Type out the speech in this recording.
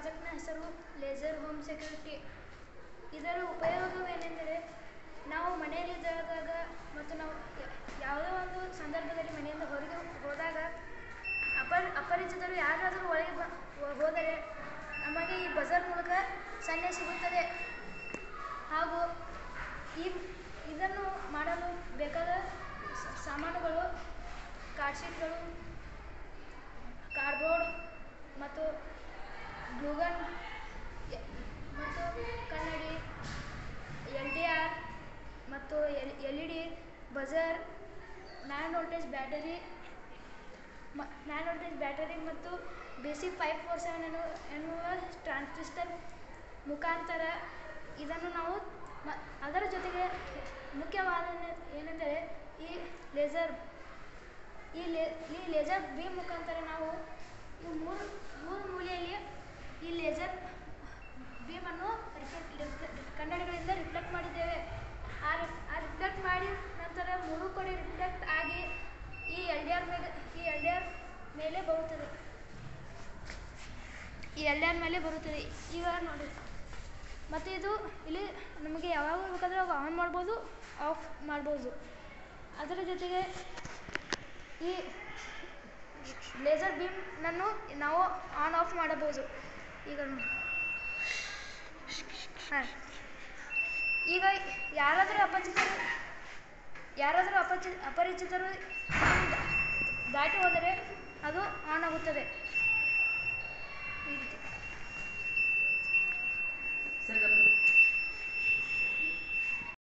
ಪ್ರಾಜೆಕ್ಟ್ನ ಹೆಸರು laser home security ಇದರ ಉಪಯೋಗವೇನೆಂದರೆ ನಾವು ಮನೆಯಲ್ಲಿದ್ದಾಗ ಮತ್ತು ನಾವು ಯ- ಯಾವುದೋ ಒಂದು ಸಂದರ್ಭದಲ್ಲಿ ಮನೆಯಿಂದ ಹೊರಗೆ ಹೋದಾಗ ಅಪರ ಅಪರಿಚಿತರು ಯಾರಾದರೂ ಒಳಗೆ ಬ ಹೋ- ಹೋದರೆ ನಮಗೆ ಈ ಬಜರ್ ಮೂಲಕ ಸನ್ನೆ ಸಿಗುತ್ತದೆ ಹಾಗೂ ಈ ಇದನ್ನು ಮಾಡಲು ಬೇಕಾದ ಸ- ಸಾಮಾನುಗಳು ಕಾರ್ಡ್ಶೀಟ್ಗಳು ಕಾರ್ಡ್ಬೋರ್ಡ್ ಮತ್ತು ಗ್ಲೂಗನ್ ಎ- ಮತ್ತು ಕನ್ನಡಿ ಎಲ್ ಡಿ ಆರ್ ಮತ್ತು L L E D buzzer nine voltage battery ಮ ನ್ಯಾನ್ ವೋಲ್ಟೇಜ್ ಬ್ಯಾಟರಿ ಮತ್ತು ಬೇಸಿಕ್ ಫೈವ್ ಫೋರ್ ಸೆವೆನ್ ಎನ್ನುವ ಎನ್ನುವ ಟ್ರಾನ್ಸಿಸ್ಟರ್ ಮುಖಾಂತರ ಇದನ್ನು ನಾವು ಮ ಅದರ ಜೊತೆಗೆ ಮುಖ್ಯವಾದ ಏನೆಂದರೆ ಈ ಲೇಸರ್ ಈ ಲೇ ಈ ಲೇಸರ್ ಬೀಮ್ ಮುಖಾಂತರ ನಾವು ಈ ಮೂರು ಮೂರು ಮೂಲೆಯಲ್ಲಿ ಈ ಲೇಸರ್ ಬೀಮನ್ನು ರಿಫ್ಲೆಕ್ಟ್ ರಿಫ್ಲೆಕ್ಟ್ ಕನ್ನಡಿಗಳಿಂದ ರಿಫ್ಲೆಕ್ಟ್ ಮಾಡಿದ್ದೇವೆ ಆ ರಿಫ್ ಆ ರಿಫ್ಲೆಕ್ಟ್ ಮಾಡಿ ನಂತರ ಮೂರು ಕಡೆ ರಿಫ್ಲೆಕ್ಟ್ ಆಗಿ ಈ ಎಲ್ ಡಿ ಆರ್ ಮೇಲೆ ಈ ಎಲ್ ಡಿ ಆರ್ ಮೇಲೆ ಬರುತ್ತದೆ ಈ ಎಲ್ ಡಿ ಆರ್ ಮೇಲೆ ಬರುತ್ತದೆ ಈಗ ನೋಡಿ ಮತ್ತು ಇದು ಇಲ್ಲಿ ನಮಗೆ ಯಾವಾಗ ಬೇಕಾದರೆ ಅವಾಗ ಆನ್ ಮಾಡ್ಬೋದು ಆಫ್ ಮಾಡ್ಬೋದು ಅದರ ಜೊತೆಗೆ ಈ ಲೇಸರ್ ಬೀಮ್ನನ್ನು ನಾವು ಆನ್ ಆಫ್ ಮಾಡಬಹುದು ಈಗ ನೋಡಿ. ಹಾಂ ಈಗ ಯಾರಾದರೂ ಅಪರಿಚಿತರು ಯಾರಾದರೂ ಅಪಚಿ ಅಪರಿಚಿತರು ದಾಟಿ ಹೋದರೆ ಅದು ಆನ್ ಆಗುತ್ತದೆ ಈ ರೀತಿ